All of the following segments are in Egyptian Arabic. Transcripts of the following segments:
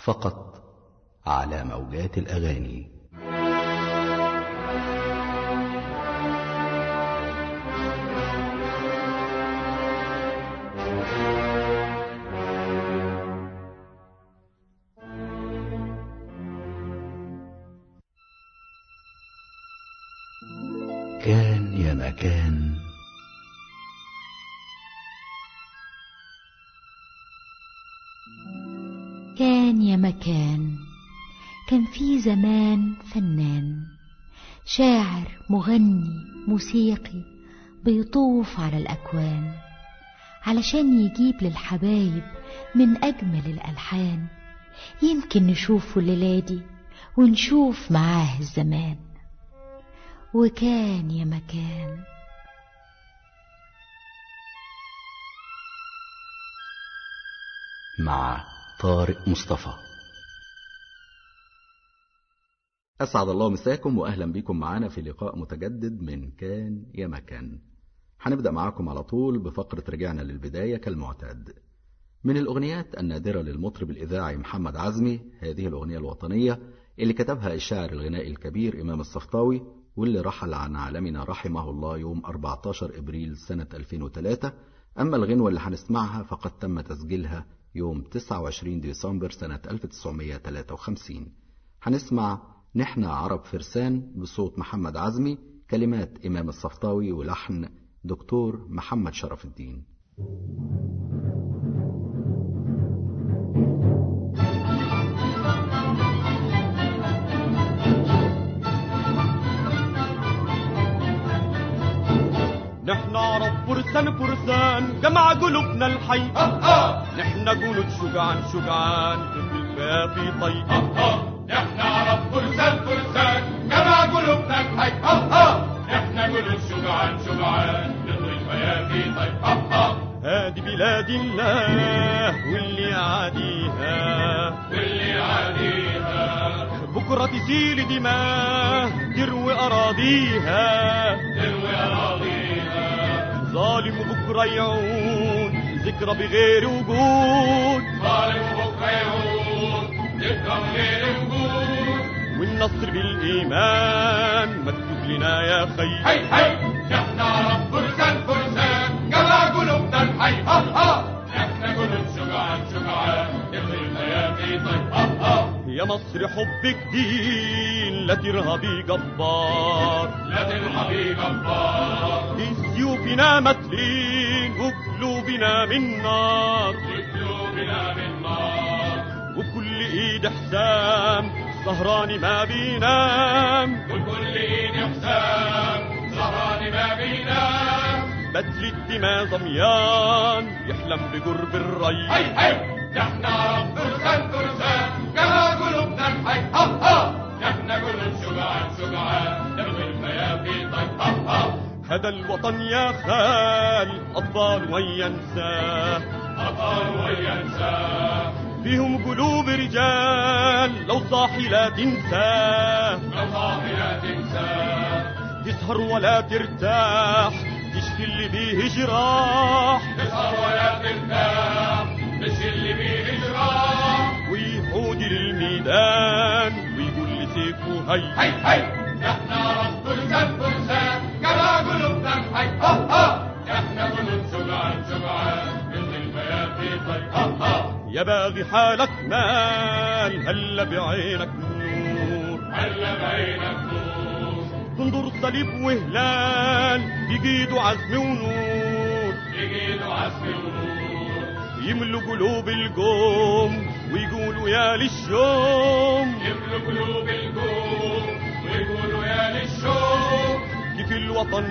فقط على موجات الأغاني كان يا مكان كان يا مكان كان في زمان فنان شاعر مغني موسيقي بيطوف على الأكوان علشان يجيب للحبايب من أجمل الألحان يمكن نشوفه الليلة دي ونشوف معاه الزمان وكان يا مكان مع طارق مصطفى أسعد الله مساكم وأهلا بكم معنا في لقاء متجدد من كان يا مكان هنبدأ معاكم على طول بفقرة رجعنا للبداية كالمعتاد من الأغنيات النادرة للمطرب الإذاعي محمد عزمي هذه الأغنية الوطنية اللي كتبها الشاعر الغنائي الكبير إمام الصفطاوي واللي رحل عن عالمنا رحمه الله يوم 14 إبريل سنة 2003 أما الغنوة اللي هنسمعها فقد تم تسجيلها يوم 29 ديسمبر سنة 1953 هنسمع نحن عرب فرسان بصوت محمد عزمي كلمات إمام الصفطاوي ولحن دكتور محمد شرف الدين نحن عرب فرسان فرسان جمع قلوبنا الحي نحن جنود شجعان شجعان في الكافي طي نحن عرب فرسان فرسان جمع قلوبنا الحي نحن جنود شجعان شجعان نضرب الفيافي طيب هادي بلاد الله واللي يعاديها واللي يعاديها بكرة تسيل دماء تروي أراضيها تروي أراضيها ظالم بكرة يعود ذكرى بغير وجود ظالم بكرة يعود ذكرى بغير وجود والنصر بالإيمان مكتوب لنا يا خي هي هي نحن عرب فرسان فرسان جمع قلوبنا الحي ها ها نحن جنود شجعان شجعان نضرب الفيافي طيب يا مصر حبك دين لا ترهبي جبار لا ترهبي جبار سيوفنا متلين وقلوبنا من نار وقلوبنا من نار وكل ايد حسام سهران ما بينام وكل ايد حسام سهران ما بينام بدل الدماء ضميان يحلم بقرب الري هي هي نحن عرب فرسان فرسان جمع قلوبنا الحي ها ها نحن جنود شجعان شجعان نبغي الفيافي طيب ها ها هذا الوطن يا خال أطفال وينساه أطال وينساه فيهم قلوب رجال لو صاحي لا تنساه لو صاحي لا تنساه تسهر ولا ترتاح تشفي اللي بيه جراح تسهر ولا ترتاح مش اللي بيه جراح ويعود للميدان ويقول لسيفه هي هي هي نحن عرب فرسان فرسان جمع قلوبنا الحي ها ها نحن جنود شجعان شجعان مثل الفيافي طيب ها ها يا باغي حالك مال هلا بعينك نور هلا بعينك نور تنظر صليب وهلال بيجيدوا عزم ونور يجيدوا عزم ونور يملوا قلوب القوم ويقولوا يا للشوم يملوا قلوب الجوم ويقولوا يا للشوق كيف الوطن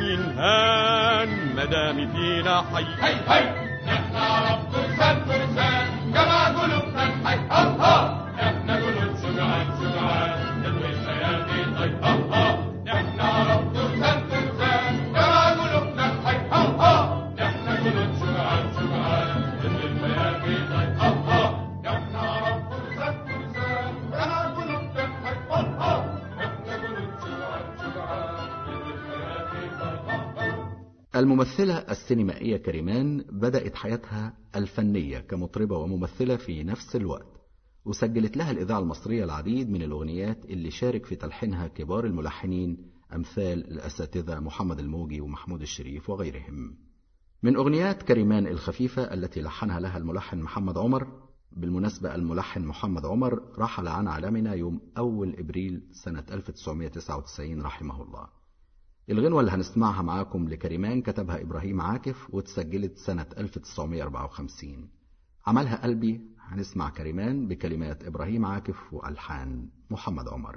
ينهان مدام فينا حي هي هي نحن عرب فرسان فرسان جمع قلوبنا الحي ها ها نحن جنود شجعان شجعان نضوي الفيافي طيب ها ها نحن عرب فرسان فرسان جمع قلوبنا الحي ها ها نحن جنود شجعان شجعان نضوي الفيافي طيب ها ها نحن عرب فرسان فرسان جمع قلوبنا الحي ها ها نحن جنود شجعان شجعان نضوي الفيافي طيب ها ها الممثلة السينمائية كريمان بدأت حياتها الفنية كمطربة وممثلة في نفس الوقت وسجلت لها الإذاعة المصرية العديد من الأغنيات اللي شارك في تلحينها كبار الملحنين أمثال الأساتذة محمد الموجي ومحمود الشريف وغيرهم من أغنيات كريمان الخفيفة التي لحنها لها الملحن محمد عمر بالمناسبة الملحن محمد عمر رحل عن عالمنا يوم أول إبريل سنة 1999 رحمه الله الغنوة اللي هنسمعها معاكم لكريمان كتبها إبراهيم عاكف واتسجلت سنة 1954 عملها قلبي هنسمع كريمان بكلمات إبراهيم عاكف وألحان محمد عمر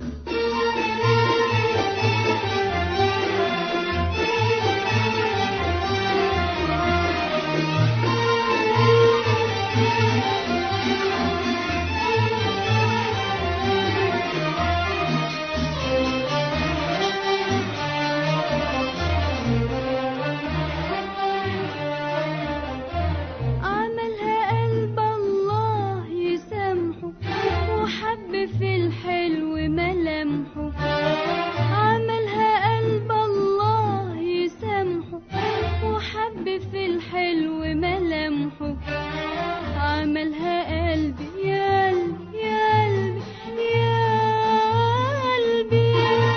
عملها قلب الله يسامحه وحب في الحلو ملامحه عملها قلب الله يسامحه وحب في الحلو ملامحه عملها قلبي يا قلبي يا قلبي يا قلبي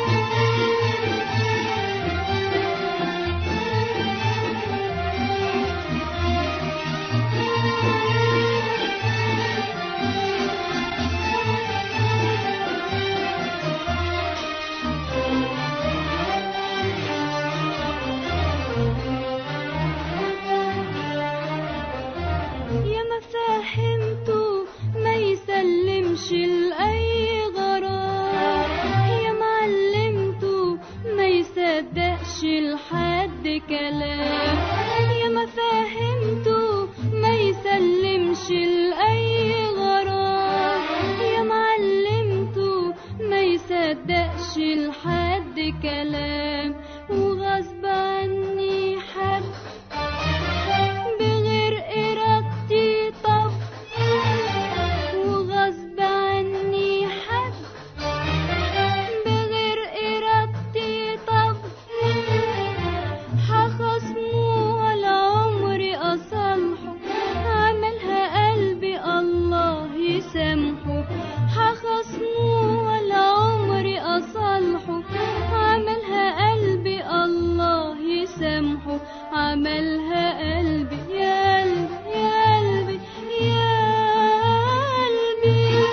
يا ما فهمته ما يسلمش لأي غرام يا معلمته ما يصدقش لحد كلام يا ما فهمته ما يسلمش لأي غرام يا معلمته ما يصدقش لحد كلام وغصب عني حب بغير إرادتي طب وغصب عني حب بغير إرادتي طب هخصمه ولا عمري أصالحه عملها قلبي الله يسامحه هخصمه ولا عمري أصالحه عملها قلبي الله يسامحه عملها قلبي يا قلبي يا قلبي يا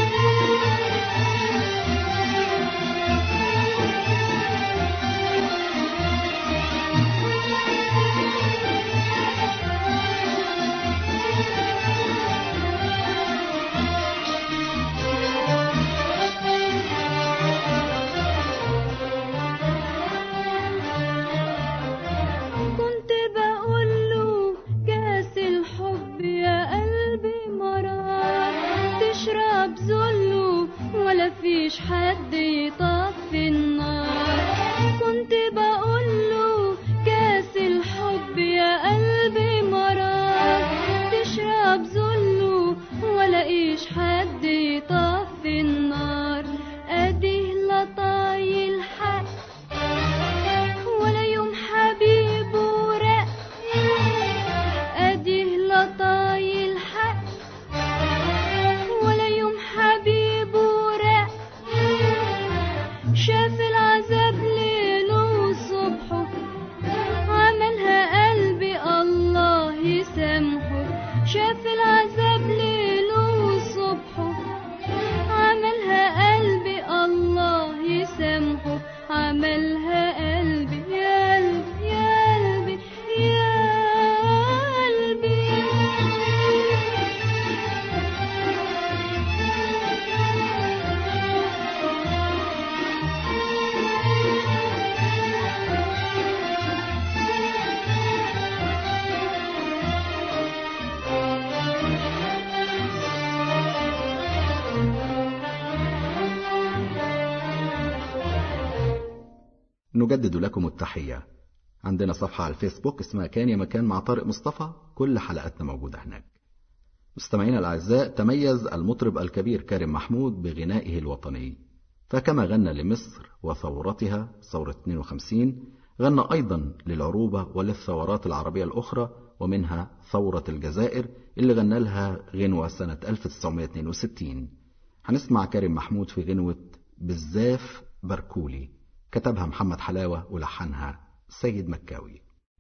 كنت بقوله كاس الحب يا قلبي مرار تشرب ذله ولا فيش حد يطفي النار كنت بقوله كاس الحب يا قلبي مرار تشرب ذله ولا ايش حد يطفي النار ادي لطايل حق ولا يوم حبيب ورق ادي لطايل حق ولا يوم حبيب ورق شاف العذاب ليله وصبحه عملها قلبي الله يسامحه شاف العذاب ليله وصبحه عملها قلبي الله يسامحه عملها قلبي يا قلبي يا قلبي يا نجدد لكم التحية عندنا صفحة على الفيسبوك اسمها كان يا مكان مع طارق مصطفى كل حلقاتنا موجودة هناك مستمعينا الأعزاء تميز المطرب الكبير كريم محمود بغنائه الوطني فكما غنى لمصر وثورتها ثورة 52 غنى أيضا للعروبة وللثورات العربية الأخرى ومنها ثورة الجزائر اللي غنى لها غنوة سنة 1962 هنسمع كريم محمود في غنوة بالزاف بركولي كتبها محمد حلاوة ولحنها سيد مكاوي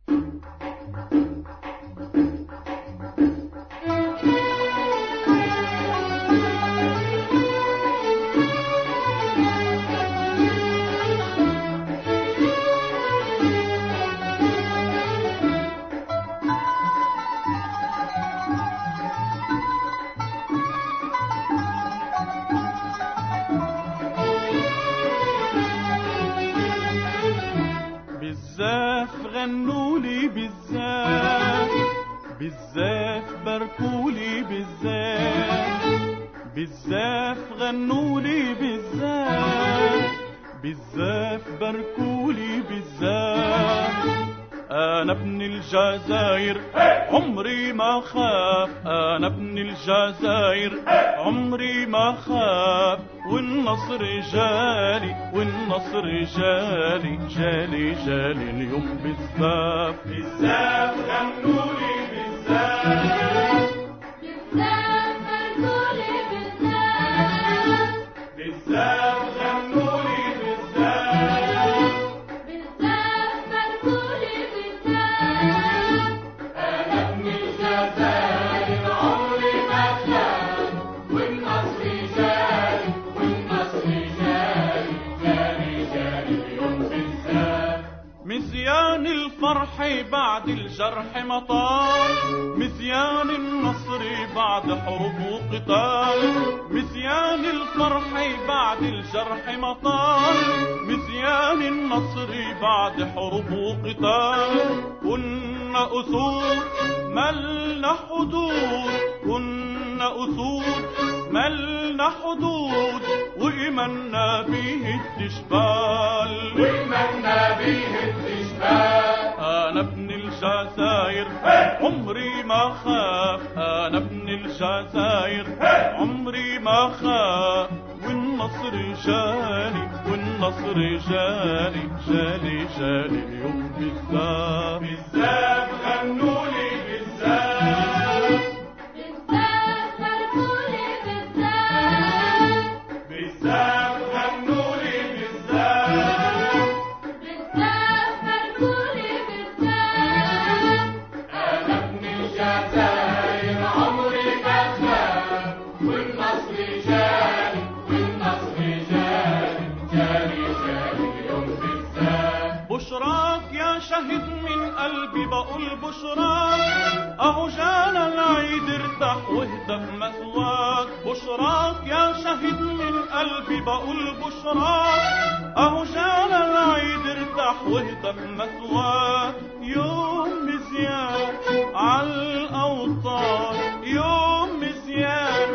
بالزاف غنولي بالزاف بالزاف باركولي بالزاف بالزاف غنولي بالزاف بالزاف باركولي بالزاف انا ابن الجزاير عمري ما خاف انا ابن الجزاير عمري ما خاف والنصر جالي والنصر جالي جالي جالي اليوم بالزاف بالزاف غنولي بالزاف بالزاف بركولي بالزاف بالزاف غنولي بالزاف بالزاف بركولي بالزاف أنا ابن الجزائر عمري ما خاف والنصر جاري والنصر جاري جاري جاري اليوم بالذات مزيان الفرح بعد الجرح مطال مزيان النصر بعد حروب وقتال مزيان الفرح بعد الجرح مطال مزيان النصر بعد حروب وقتال كنا أسود ملنا حدود كنا أسود ملنا حدود وإيماننا به التشبال وإيماننا به التشبال أنا ابن الجزاير عمري ما خاف أنا ابن الجزاير عمري ما خاف والنصر جالي والنصر جالي جالي جالي اليوم بالذات بالذات غنولي بالذات بالزاف بركولي بالزاف بالذات غنولي بالذات بالزاف بركولي بالزاف أنا ابن الجزائر عمري ما خاف والنصر جاري والنصر جاري جاري جاري اليوم بالذات بشراك يا شهد من قلبي بقول بشراك اهو جانا العيد ارتاح واهدى بمثواك بشراك يا شهد من قلبي بقول بشراك اهو جانا العيد ارتاح واهدى بمثواك يوم مزيان عالاوطان يوم مزيان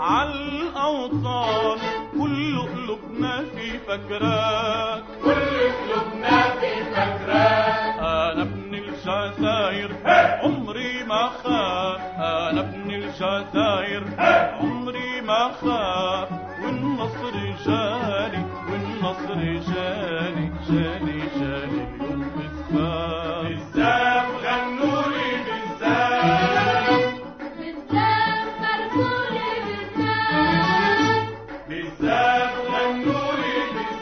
عالاوطان كل قلوبنا في فكراك كل قلوبنا في فكراك انا ابن الجزاير عمري ما خاف انا ابن الجزاير عمري ما خاف والنصر جالي والنصر جالي جالي جالي اليوم بالذات بالذات غنولي بالذات بالزاف بركولي بالزاف بالذات غنولي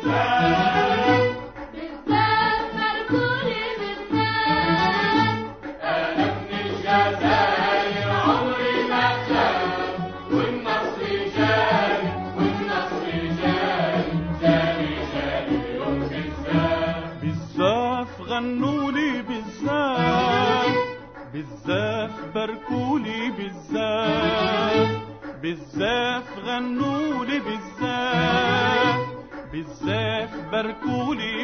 بالذات بالزاف بركولي بالزاف أنا ابن الجزائر عمري ما خاف والنصر جاري والنصر جاري جاري جاري اليوم بالذات بالزاف غنولي بالزاف بالزاف باركولي بالزاف بالزاف غنولي بالزاف بالزاف باركولي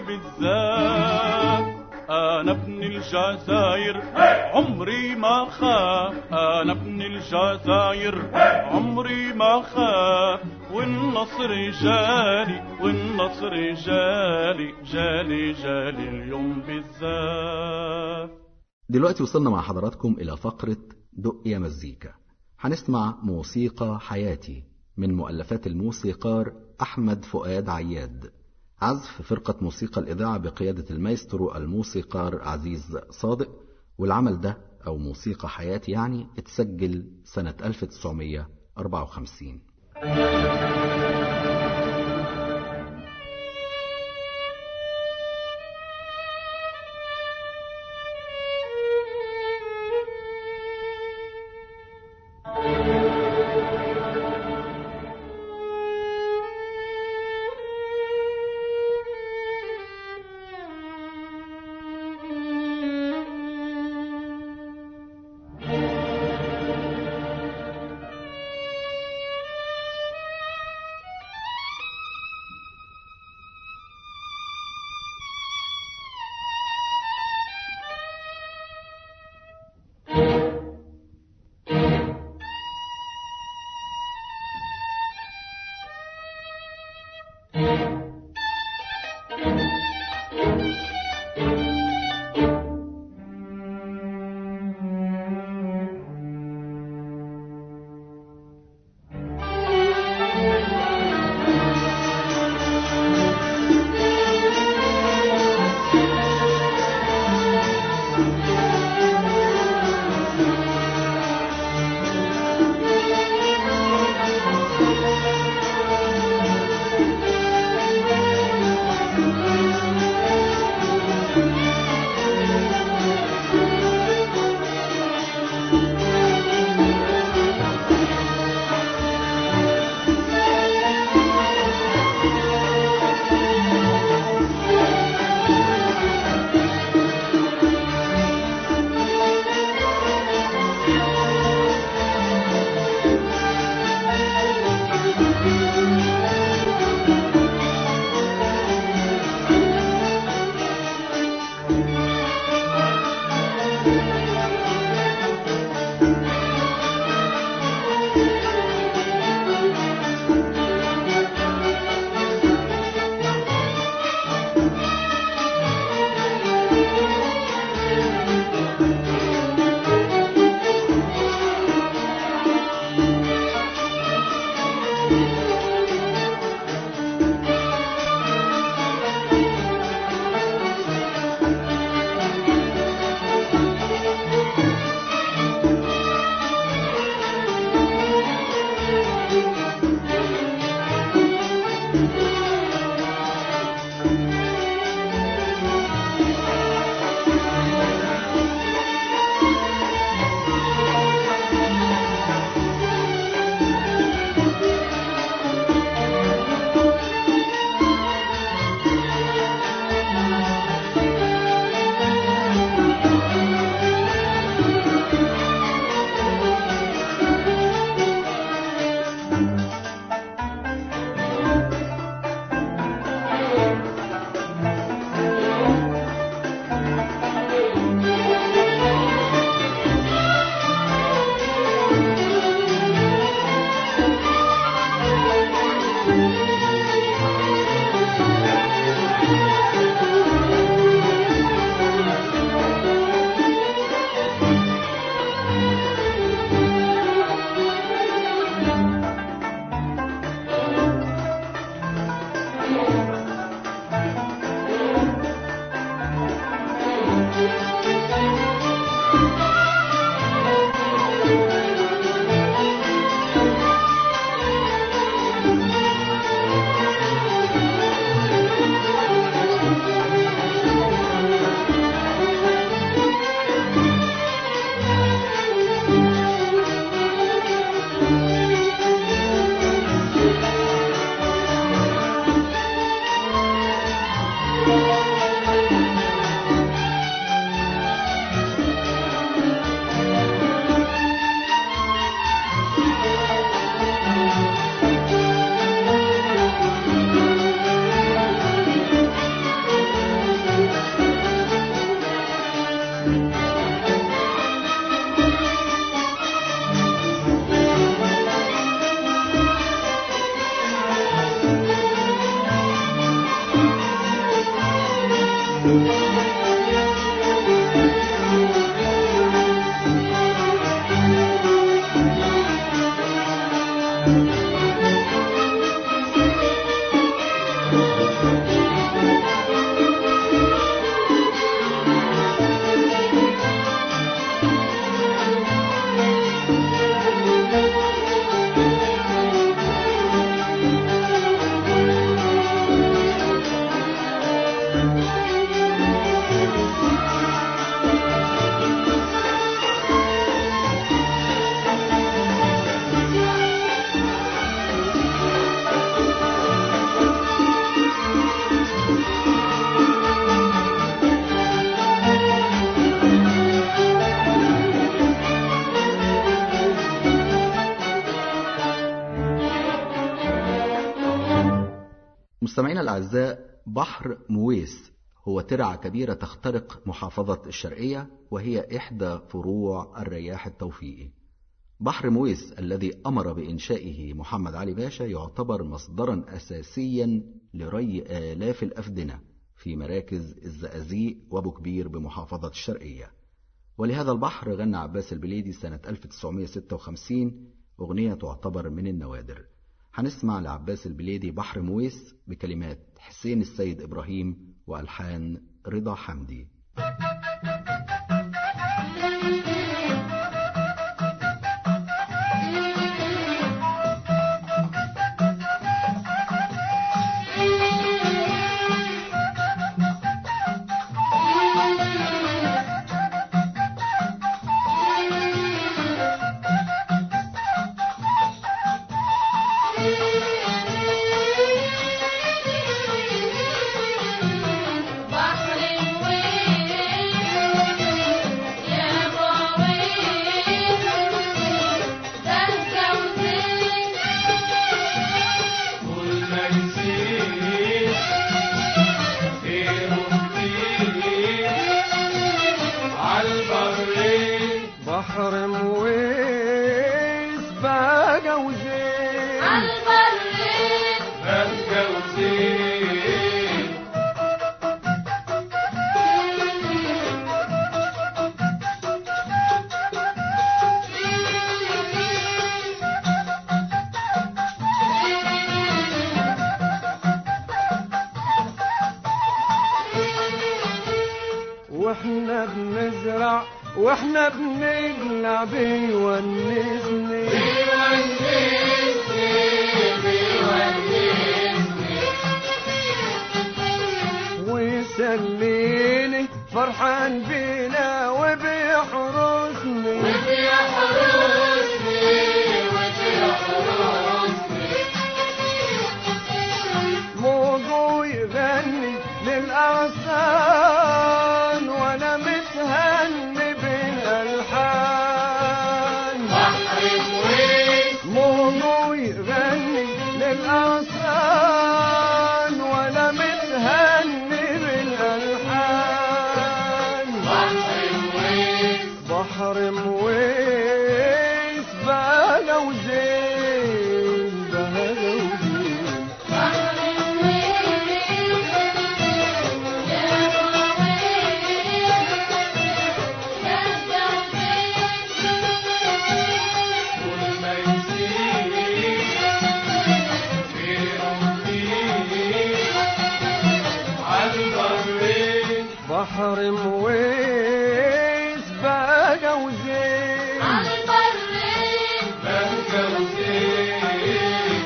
بالزاف انا ابن الجزاير عمري ما خاف انا ابن الجزاير عمري ما خاف والنصر جالي والنصر جالي جالي جالي اليوم بالزاف دلوقتي وصلنا مع حضراتكم إلى فقرة دق يا مزيكا هنسمع موسيقى حياتي من مؤلفات الموسيقار أحمد فؤاد عياد عزف فرقة موسيقى الإذاعة بقيادة المايسترو الموسيقار عزيز صادق والعمل ده أو موسيقى حياة يعني اتسجل سنة 1954 مستمعينا الأعزاء بحر مويس هو ترعة كبيرة تخترق محافظة الشرقية وهي إحدى فروع الرياح التوفيقي بحر مويس الذي أمر بإنشائه محمد علي باشا يعتبر مصدرا أساسيا لري آلاف الأفدنة في مراكز الزقازيق وأبو كبير بمحافظة الشرقية ولهذا البحر غنى عباس البليدي سنة 1956 أغنية تعتبر من النوادر هنسمع لعباس البليدي بحر مويس بكلمات حسين السيد إبراهيم وألحان رضا حمدي بحر وين يا بوين دهجة وزين كل ما نسيت خير كتير عالبرين بحر مويس بقى وزين عالبرين دهجة وزين واحنا بنزرع واحنا بنقلع بيونسني ويسليني فرحان بينا وبيحرسني موجو يغني للأغصان وأنا متهني بالألحان موجو يغني للأغصان وأنا متهني بالألحان بحر مويس بقى وزين بقى وزين كل ما يسير خير كتير عالبرين بحر مويس بقى وزين دهجة وزين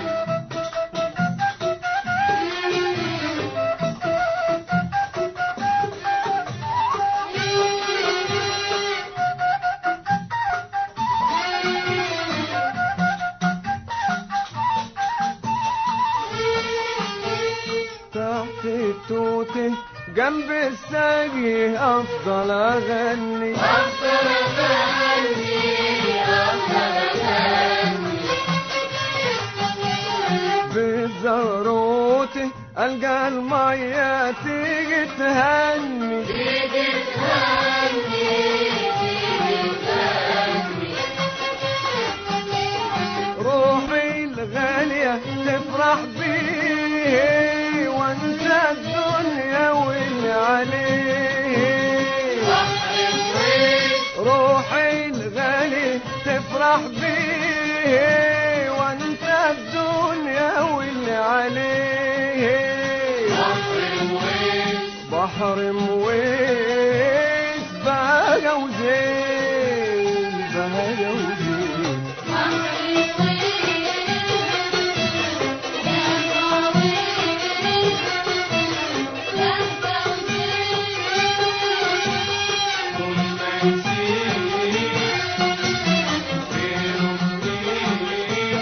تحت التوتة جنب الساقي أفضل أغني بزروتي ألقى المية تيجي تهني روحي الغالية تفرح بيه وانسى الدنيا واللي عليه روحي الغالي تفرح بيه وانسى الدنيا واللي عليه بحر مويس بقى وزين بقى وزين كل ما يسير خير كتير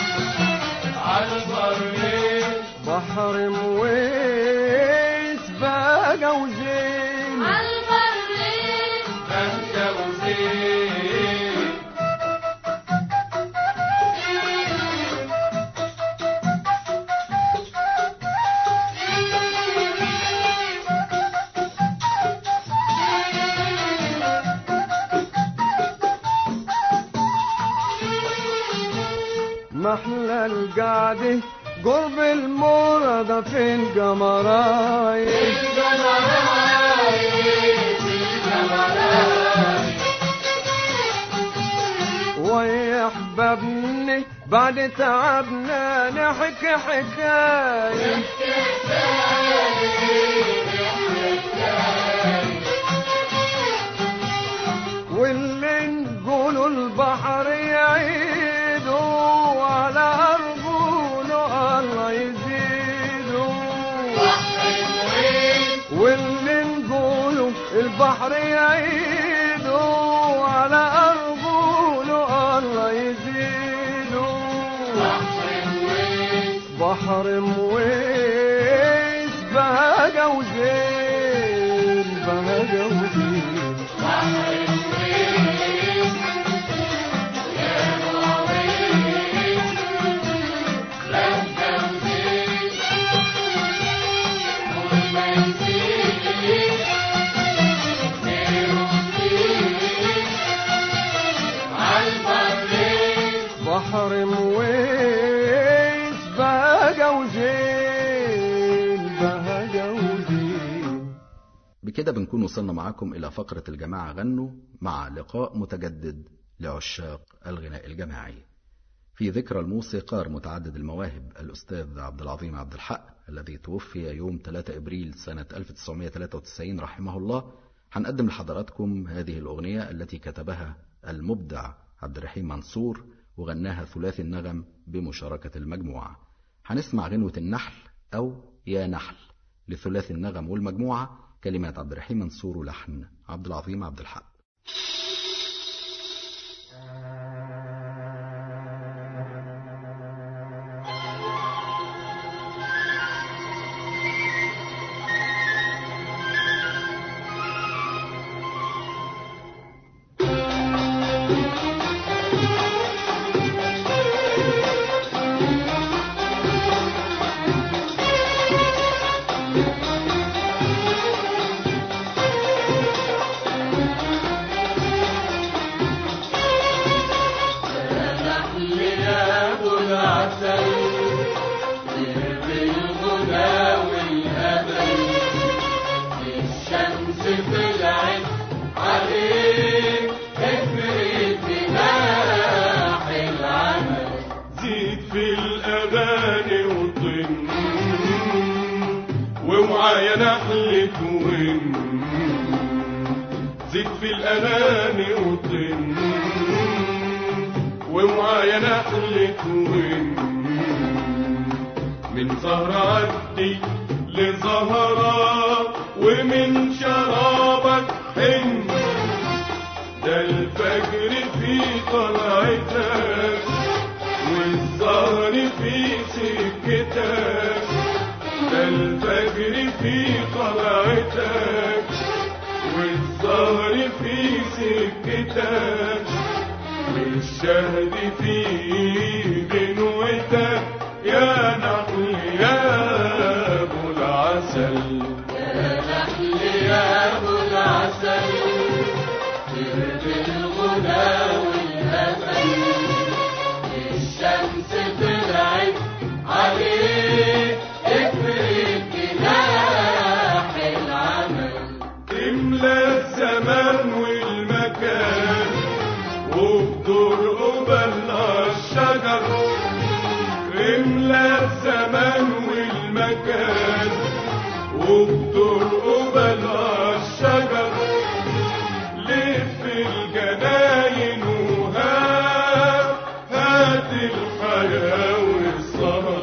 عالبرين بحر مويس بقى وزين دهجة وزين والقعدة قرب المرضى في القمراية ويحببني بعد تعبنا نحكي حكاية واللي نقولوا البحر يعيدوا على أرجوله الله يزيدوا واللي نقولوا البحر يعيدوا على أرجوله الله يزيدوا بحر مويس بهجة وزين بهجة وزين بحر مويس بهجة وزين بهجة وزين بكده بنكون وصلنا معاكم إلى فقرة الجماعة غنوا مع لقاء متجدد لعشاق الغناء الجماعي في ذكرى الموسيقار متعدد المواهب الأستاذ عبد العظيم عبد الحق الذي توفي يوم 3 إبريل سنة 1993 رحمه الله هنقدم لحضراتكم هذه الأغنية التي كتبها المبدع عبد الرحيم منصور وغناها ثلاثي النغم بمشاركة المجموعة هنسمع غنوة النحل أو يا نحل لثلاثي النغم والمجموعة كلمات عبد الرحيم منصور ولحن عبد العظيم عبد الحق زيد في الأغاني وطن ومعايا نحلة ون زيد في الأغاني وطن ومعايا نحلة ون من زهرة عدي لزهرة ومن شرابك حن ده الفجر في طلعتك والزهر في سكتك ده الفجر في طلعتك والزهر في سكتك والشهد في غنوتك يا نحل يا ابو العسل يا نحل يا ابو العسل بالغنى والأمل الشمس طلعت عليك افرد جناح العمل تملى الزمان والمكان وبدور قبل الشجر املى الزمان والمكان وبدور قبل الشجر لف الجناين وهات هات الحياة والسهر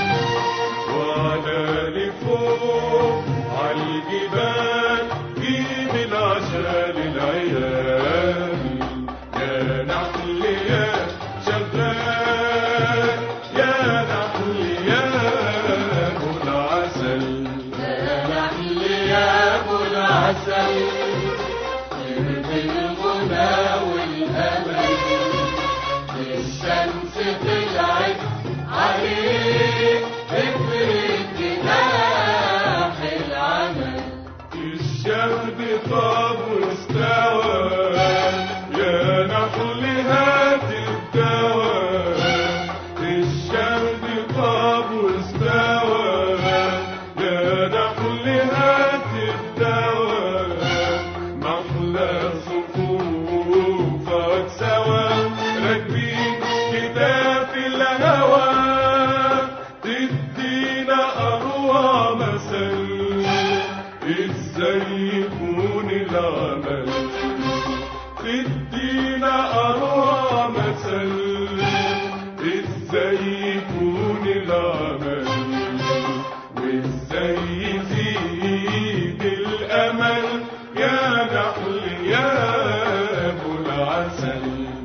وعلى لفوق عالجبال جيب العشاء للعيال يا نحل يا شغال يا نحل يا ابو العسل يا نحل واستوى يا نحل هات الدواء محلى صفوفك سوا راكبين كتاف الهوى تدينا أروع مثل ازاي يكون العمل تدينا أروع مثل ازاي يكون العمل وازاي يزيد الامل يا نحل يا ابو العسل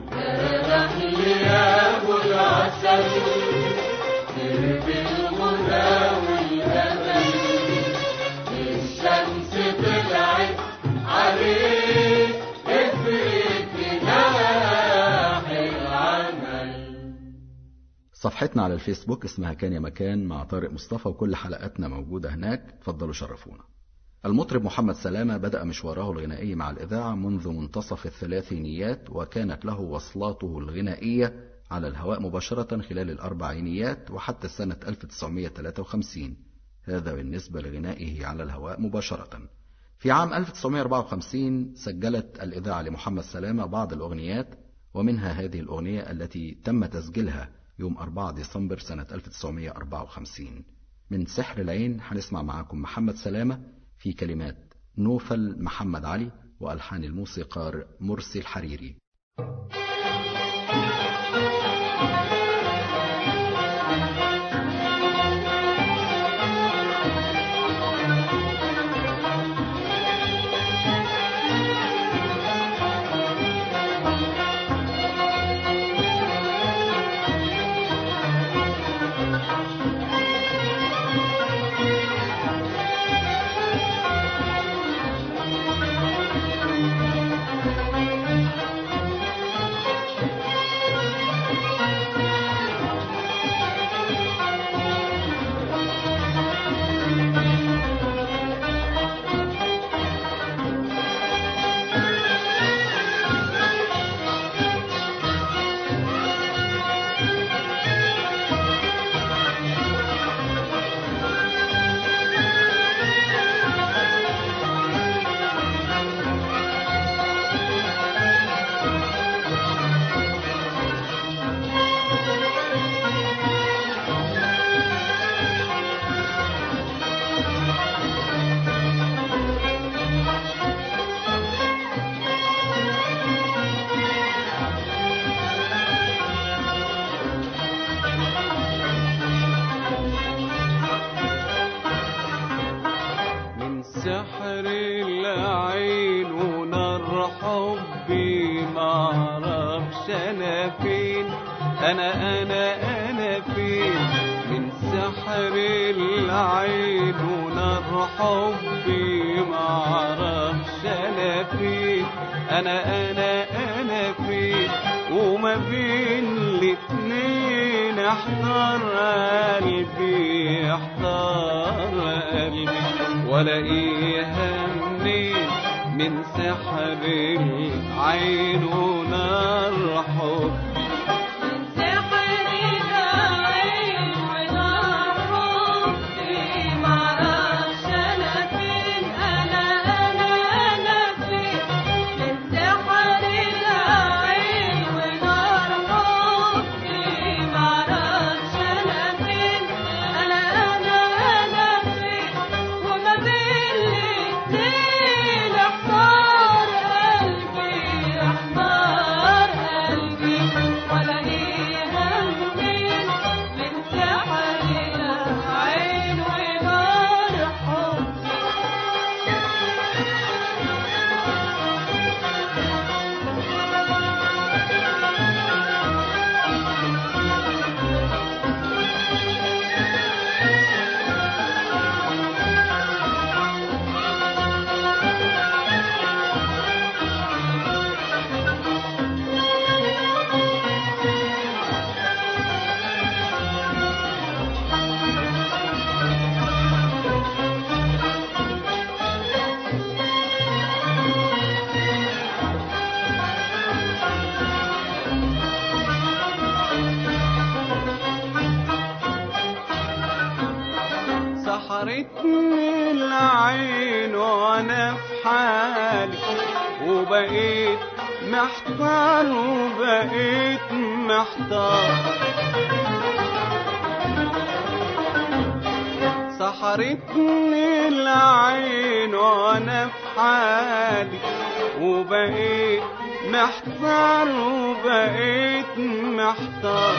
صفحتنا على الفيسبوك اسمها كان يا مكان مع طارق مصطفى وكل حلقاتنا موجودة هناك اتفضلوا شرفونا المطرب محمد سلامة بدأ مشواره الغنائي مع الإذاعة منذ منتصف الثلاثينيات وكانت له وصلاته الغنائية على الهواء مباشرة خلال الأربعينيات وحتى سنة 1953 هذا بالنسبة لغنائه على الهواء مباشرة في عام 1954 سجلت الإذاعة لمحمد سلامة بعض الأغنيات ومنها هذه الأغنية التي تم تسجيلها يوم 4 ديسمبر سنة 1954 من سحر العين هنسمع معاكم محمد سلامة في كلمات نوفل محمد علي وألحان الموسيقار مرسي الحريري من سحر العين ونار حبي معرفش انا فين انا انا انا فين من سحر العين ونار حبي معرفش انا فين انا انا انا فين وما بين الاتنين احضر قلبي احضر قلبي ولاقيها منين من سحر العين ونار حبي قلبي سحرتني العين وانا في حالي وبقيت محتار وبقيت محتار سحرتني العين وانا في حالي وبقيت محتار وبقيت محتار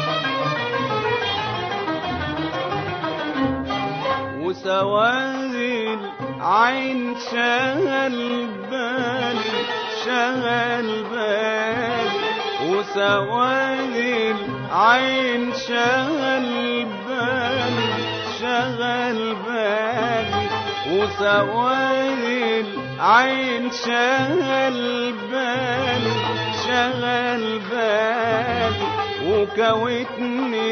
وسواد العين شغل بالي شغل بالي وسواد العين شغل بالي شغل بالي وسواد العين شغل بالي شغل بالي وكوتني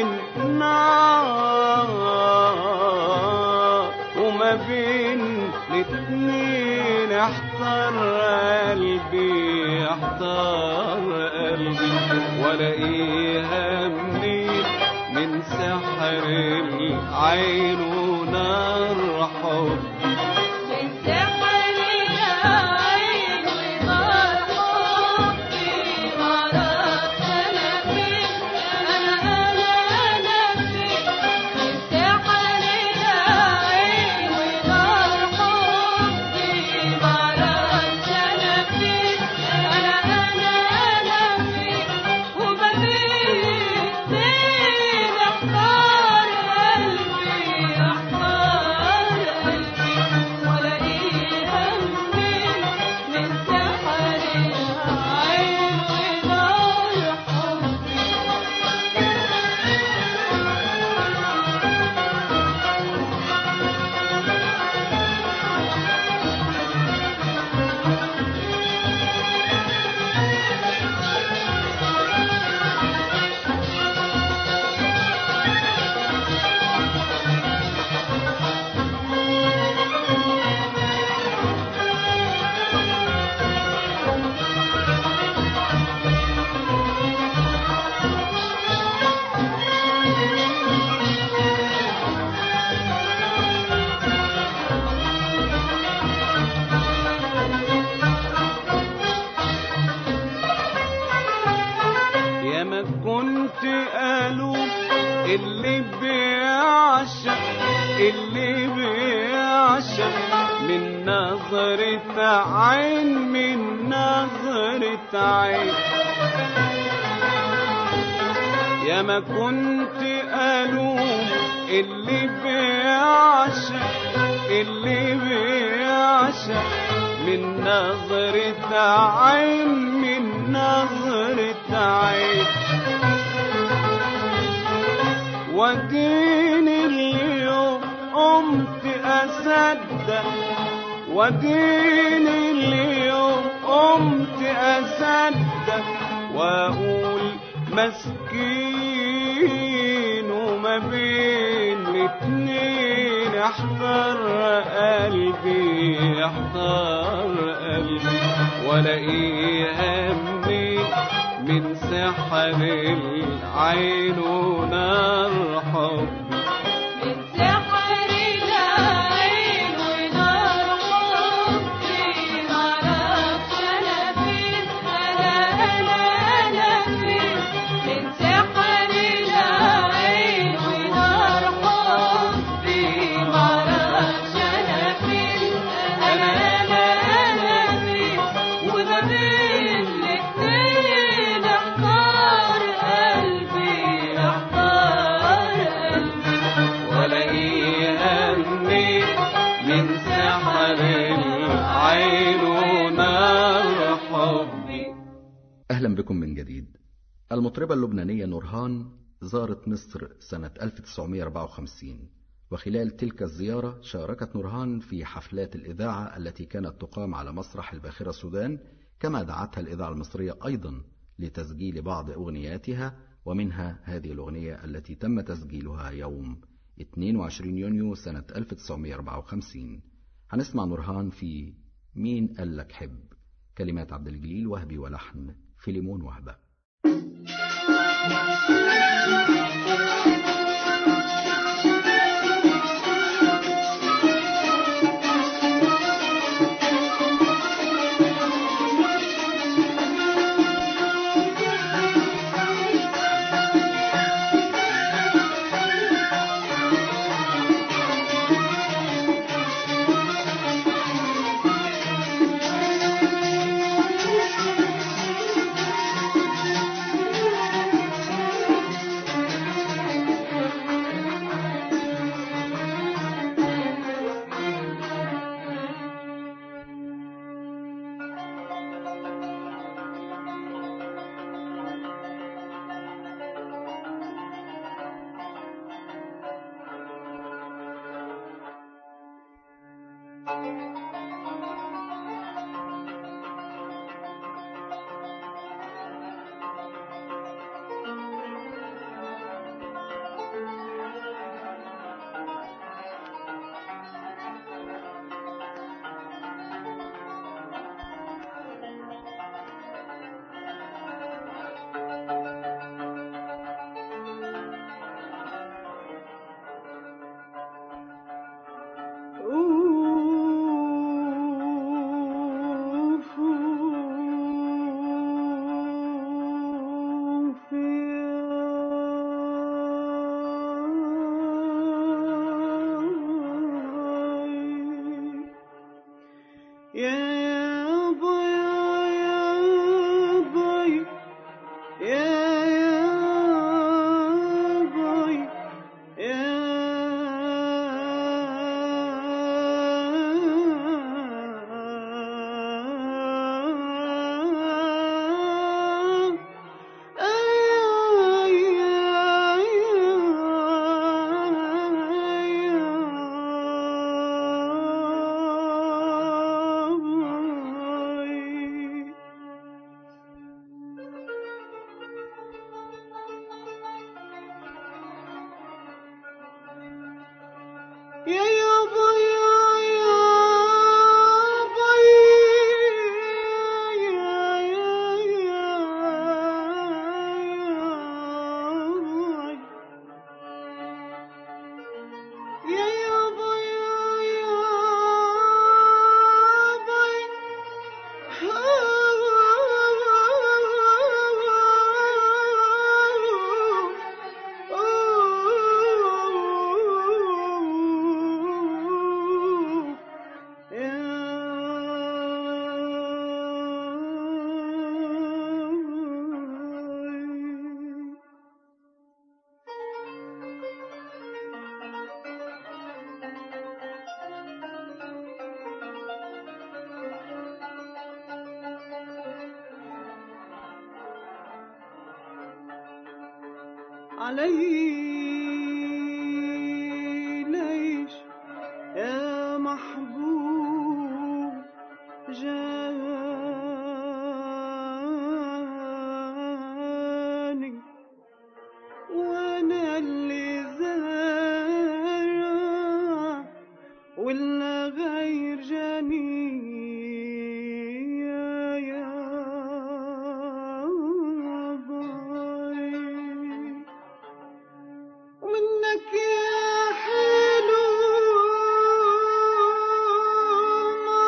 النار وما بين الاتنين احتار قلبي احتار قلبي ولاقيها منين من سحر العين ونار حبي من سحر العين ونار حبي معرفش أنا فين أنا أنا أنا فين من سحر العين ونار حبي معرفش أنا فين أنا أنا أنا فين وما بين اتنين أحتار قلبي أحتار قلبي ولاقيها منين من سحر العين ونار حبي يا ما كنت ألوم اللي بيعشق اللي بيعشق من نظرة عين من نظرة عين يا ما كنت ألوم اللي بيعشق اللي بيعشق من نظرة عين من نظرة عين وديني اليوم قمت أصدق وديني اليوم قمت أصدق وأقول مسكين وما بين الاتنين احتار قلبي احتار قلبي ولاقيها منين من سحر العين ونار حبي من سحر العين ونار حبي معرفش أنا فين أنا أنا أنا فين من سحر العين ونار حبي معرفش أنا فين أنا أنا أنا فين وما بين الاتنين احتار قلبي احتار قلبي ولاقيها منين من سحر العين ونار حبي أهلا بكم من جديد المطربة اللبنانية نورهان زارت مصر سنة 1954 وخلال تلك الزيارة شاركت نورهان في حفلات الإذاعة التي كانت تقام على مسرح الباخرة السودان كما دعتها الإذاعة المصرية أيضا لتسجيل بعض أغنياتها ومنها هذه الأغنية التي تم تسجيلها يوم 22 يونيو سنة 1954 هنسمع نورهان في مين قال لك حب كلمات عبد الجليل وهبي ولحن فيليمون وهبه من علي ليش يا محبوب جاني وانا اللي زارع ولا غير جاني يا يا باي ومنك يا حلو ما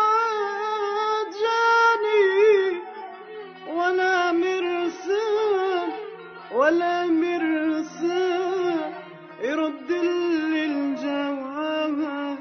جاني ولا مرسال ولا مرسال يرد لي الجواب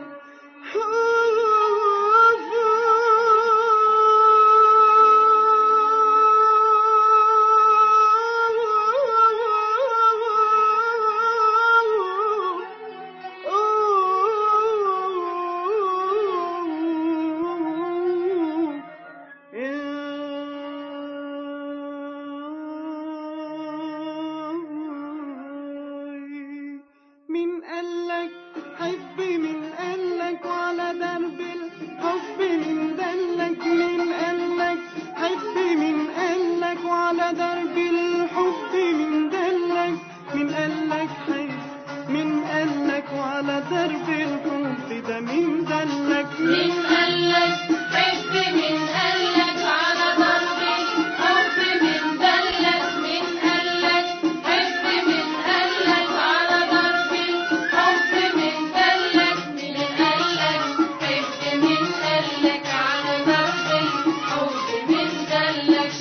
من قالك حبي من قالك وعلى درب الحب من دلك من قالك حبي من قالك وعلى درب الحب من دلك من قالك حب من قالك وعلى درب الحب ده من دلك من قالك حب من قالك على ضرب الحب من دلك من قالك حب من قالك على ضرب الحب من دلك من قالك حب من قالك على ضرب الحب من دلك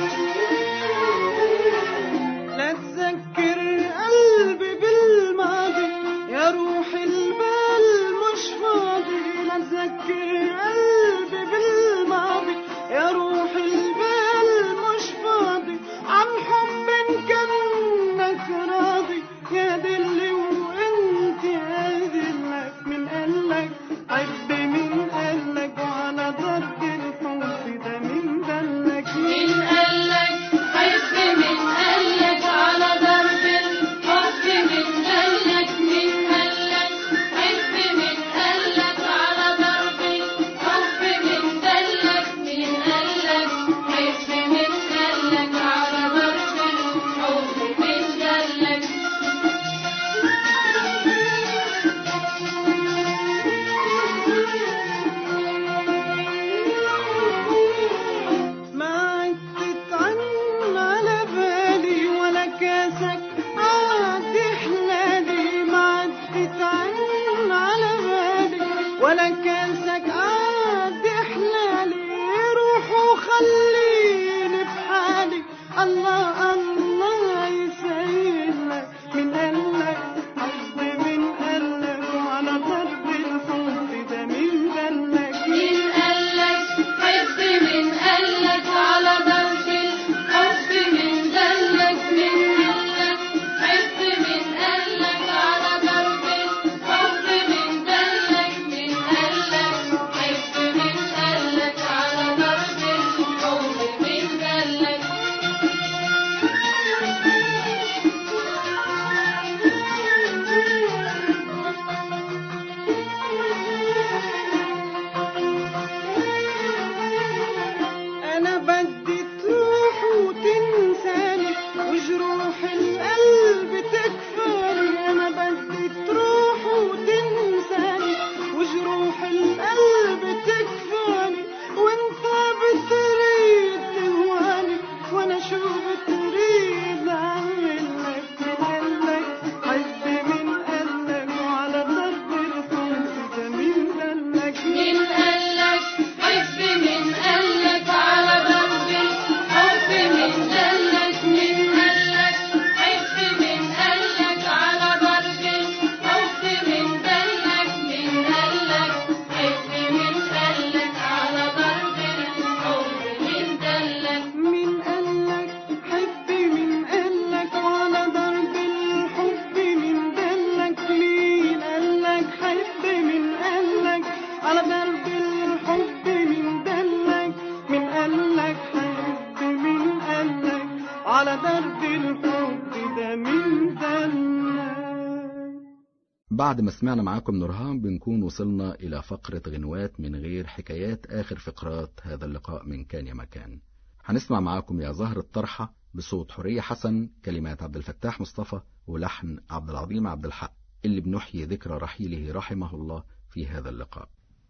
لا تذكر قلبي بالماضي على درب الحب ده من دلك بعد ما سمعنا معاكم نورهان بنكون وصلنا إلى فقرة غنوات من غير حكايات آخر فقرات هذا اللقاء من كان يا مكان هنسمع معاكم يا زهر الطرحة بصوت حورية حسن كلمات عبد الفتاح مصطفى ولحن عبد العظيم عبد الحق اللي بنحيي ذكرى رحيله رحمه الله في هذا اللقاء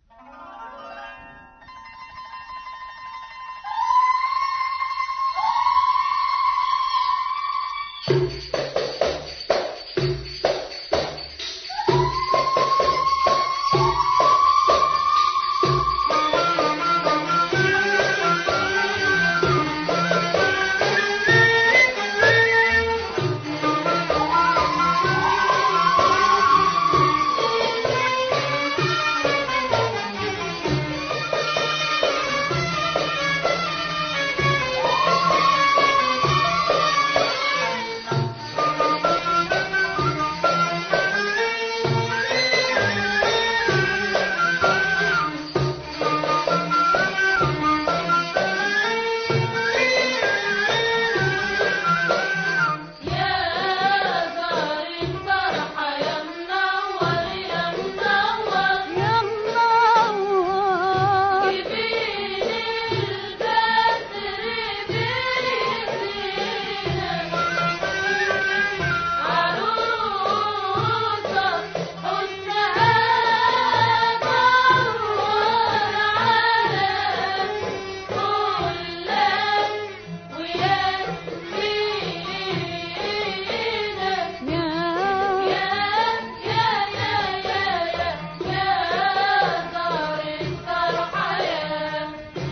يا دار الفرحة يا منور يا منور يا منور جبين البدر بيزينك عروسة حسنها نور على كلك وياسمينك يا يا يا يا يا يا يا دار الفرحة يا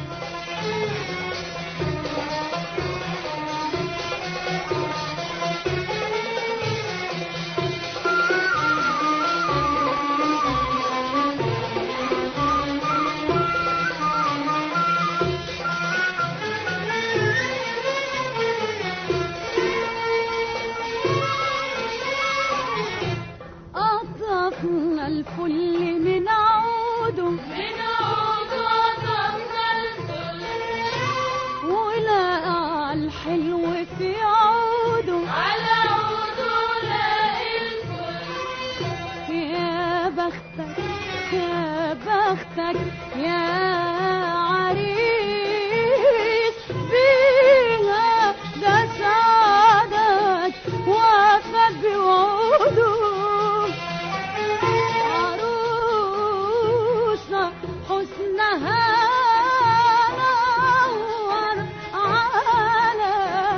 قطفنا الفل من عوده من عود وطفنا الفل ولقى الحلو في عوده على عود لاقي الفل يا بختك يا بختك يا عريس بيها ده سعدك وفى بوعوده عروسة حسنها نور على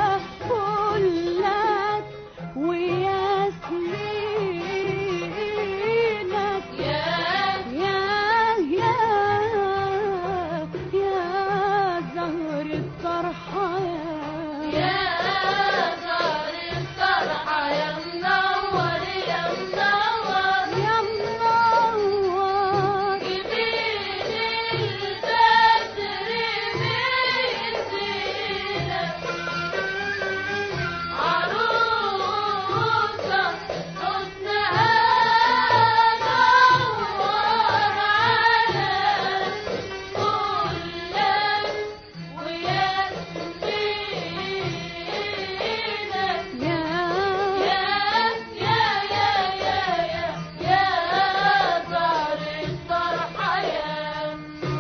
كلك وياسمينك يا يا يا يا زهر الطرحة يا دار الفرحة يا منور يا منور يا منور جبين البدر بيزينك عروسة حسنها نور على كلك وياسمينك يا يا يا يا يا يا يا دار الفرحة يا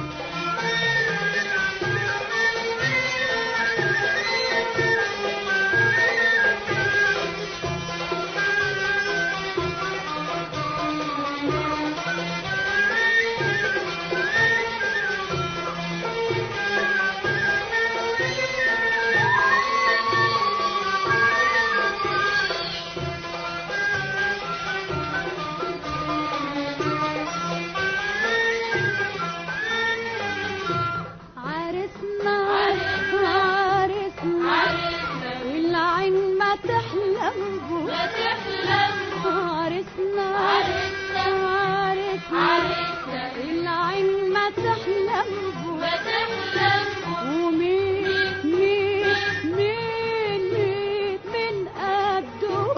عرسنا عرسنا عرسنا عرسنا والعين ما تحلم بو ما تحلم عرسنا عرسنا عرسنا عرسنا العين ما تحلم بو ما تحلم ومين مين مين مين من قده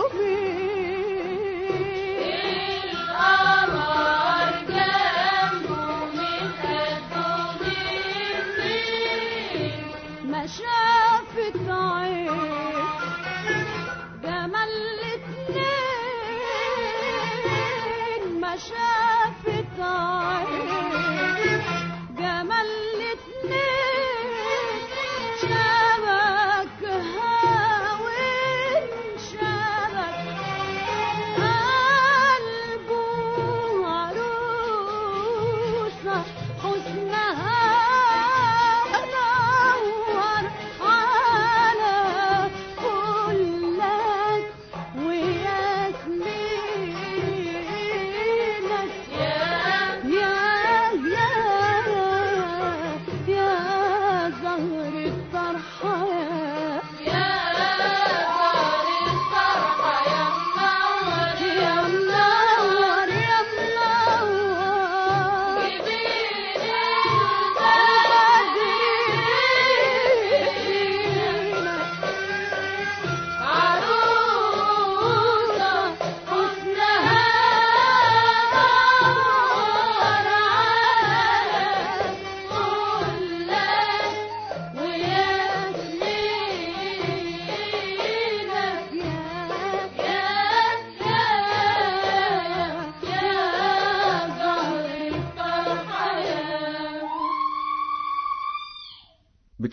مين القمر جنبه من قده مين ما شافت عين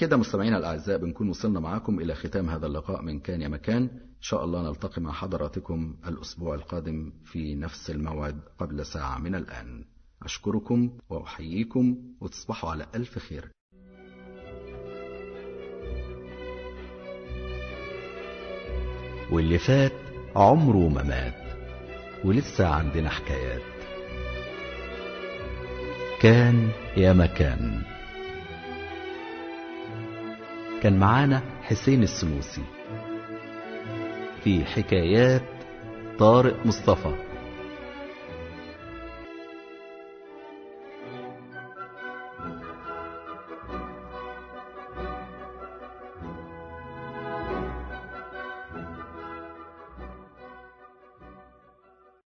بكده مستمعينا الأعزاء بنكون وصلنا معاكم إلى ختام هذا اللقاء من كان يا مكان إن شاء الله نلتقي مع حضراتكم الأسبوع القادم في نفس الموعد قبل ساعة من الآن أشكركم وأحييكم وتصبحوا على ألف خير واللي فات عمره ما مات ولسه عندنا حكايات كان يا مكان كان معانا حسين السنوسي في حكايات طارق مصطفى